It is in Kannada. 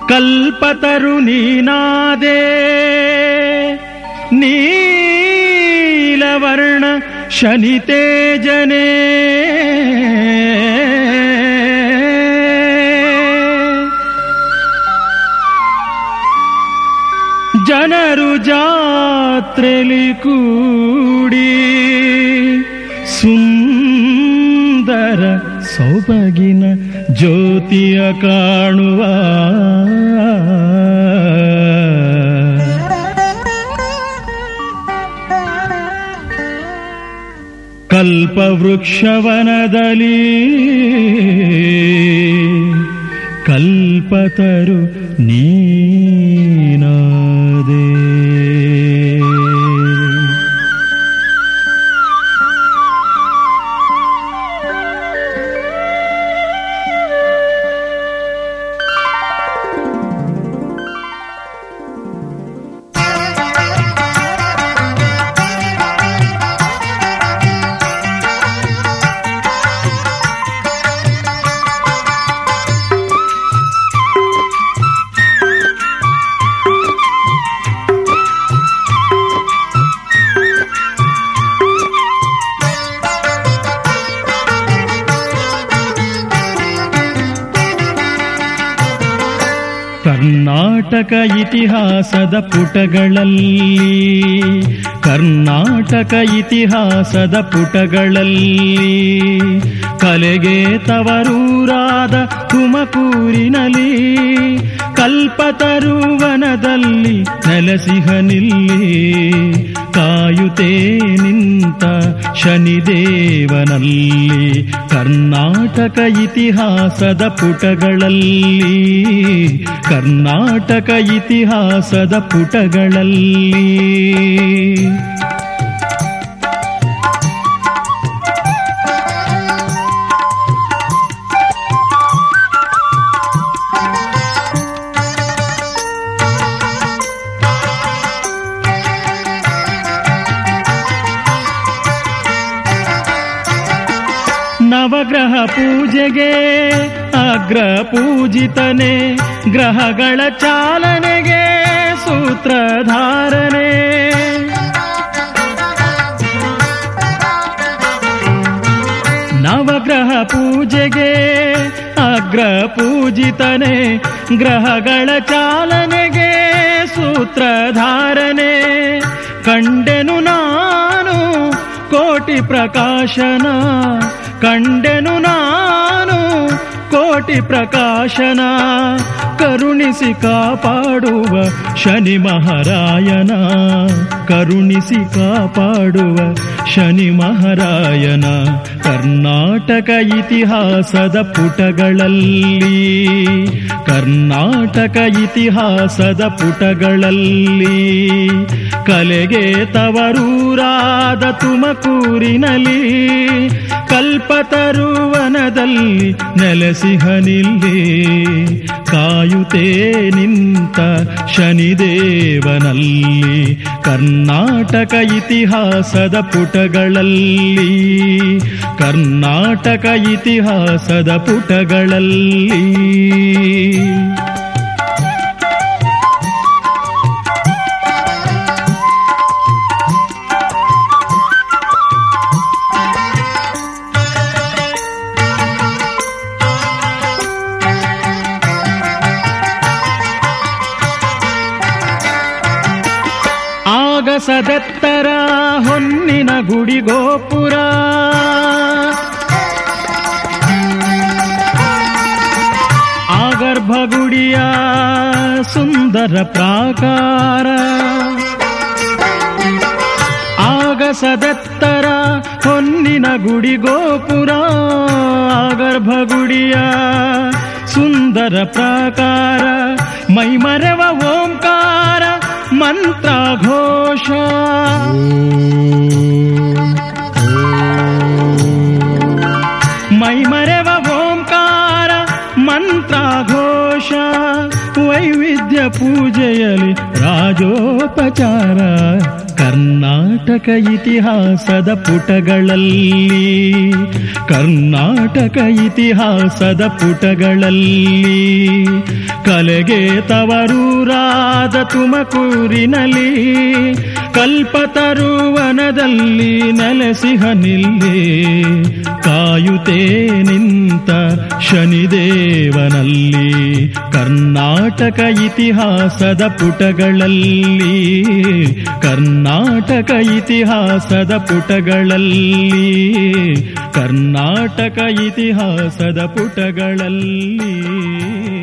ಕಲ್ಪತರು ನೀನಾದೆ ನೀಲವರ್ಣ ಶನಿ ತೇಜನೇ ಜನರು ಜಾತ್ರೆಲಿ ಕೂಡಿ ಸುಂದರ ಸೊಬಗಿನ ಜ್ಯೋತಿಯ ಕಾಣುವ ಕಲ್ಪವೃಕ್ಷವನದಲ್ಲಿ ಕಲ್ಪತರು ನೀನಾದೆ ಕರ್ನಾಟಕ ಇತಿಹಾಸದ ಪುಟಗಳಲ್ಲಿ ಕರ್ನಾಟಕ ಇತಿಹಾಸದ ಪುಟಗಳಲ್ಲಿ ಕಲೆಗೆ ತವರೂರಾದ ತುಮಕೂರಿನಲ್ಲಿ ಕಲ್ಪತರುವನದಲ್ಲಿ ನೆಲೆಸಿಹನಿಲ್ಲಿ ಕಾಯುತ್ತೇ ನಿಂತ ಶನಿದೇವನಲ್ಲಿ ಕರ್ನಾಟಕ ಇತಿಹಾಸದ ಪುಟಗಳಲ್ಲಿ ಕರ್ನಾಟಕ ಇತಿಹಾಸದ ಪುಟಗಳಲ್ಲಿ ನವಗ್ರಹ ಪೂಜೆಗೆ ಅಗ್ರ ಪೂಜಿತನೆ ಗ್ರಹಗಳ ಚಾಲನೆಗೆ ಸೂತ್ರಧಾರನೆ ನವಗ್ರಹ ಪೂಜೆಗೆ ಅಗ್ರ ಪೂಜಿತನೆ ಗ್ರಹಗಳ ಚಾಲನೆಗೆ ಸೂತ್ರಧಾರನೆ ಕಂಡೆನು ನಾನು ಕೋಟಿ ಪ್ರಕಾಶನ ಕಂಡೆನು ನಾನು ಕೋಟಿ ಪ್ರಕಾಶನ ಕರುಣಿಸಿ ಕಾಪಾಡುವ ಶನಿ ಮಹಾರಾಯನ ಕರುಣಿಸಿ ಕಾಪಾಡುವ ಶನಿ ಮಹಾರಾಯನ ಕರ್ನಾಟಕ ಇತಿಹಾಸದ ಪುಟಗಳಲ್ಲಿ ಕರ್ನಾಟಕ ಇತಿಹಾಸದ ಪುಟಗಳಲ್ಲಿ ಕಲೆಗೆ ತವರೂರಾದ ತುಮಕೂರಿನಲ್ಲಿ ಕಲ್ಪತರುವನದಲ್ಲಿ ನೆಲೆಸಿಹನಿಲ್ಲಿ ಕಾಯುತ್ತೇ ನಿಂತ ಶನಿದೇವನಲ್ಲಿ ಕರ್ನಾಟಕ ಇತಿಹಾಸದ ಪುಟಗಳಲ್ಲಿ ಕರ್ನಾಟಕ ಇತಿಹಾಸದ ಪುಟಗಳಲ್ಲಿ ಆಗಸದೆತ್ತರ ಹೊನ್ನಿನ ಗುಡಿ ಗೋಪುರ ಆಗರ್ಭಗುಡಿಯ ಸುಂದರ ಪ್ರಾಕಾರ ಆಗಸದೆತ್ತರ ಹೊನ್ನಿನ ಗುಡಿ ಗೋಪುರ ಆಗರ್ಭಗುಡಿಯ ಸುಂದರ ಪ್ರಾಕಾರ ಮೈಮರೆವ ಓಂಕಾರ ಮಂತ್ರ ಘೋಷ ಮೈಮರೆವ ಓಂಕಾರ ಮಂತ್ರ ಘೋಷ ವೈವಿಧ್ಯ ಪೂಜೆಯಲ್ಲಿ ರಾಜೋಪಚಾರ ಕರ್ನಾಟಕ ಇತಿಹಾಸದ ಪುಟಗಳಲ್ಲಿ ಕರ್ನಾಟಕ ಇತಿಹಾಸದ ಪುಟಗಳಲ್ಲಿ ಕಲೆಗೆ ತವರೂರಾದ ತುಮಕೂರಿನಲ್ಲಿ ಕಲ್ಪತರುವನದಲ್ಲಿ ನೆಲೆಸಿಹನಿಲ್ಲಿ ಕಾಯುತ್ತೇ ನಿಂತ ಶನಿದೇವನಲ್ಲಿ ಕರ್ನಾಟಕ ಇತಿಹಾಸದ ಪುಟಗಳಲ್ಲಿ ಕರ್ನಾಟಕ ಇತಿಹಾಸದ ಪುಟಗಳಲ್ಲಿ ಕರ್ನಾಟಕ ಇತಿಹಾಸದ ಪುಟಗಳಲ್ಲಿ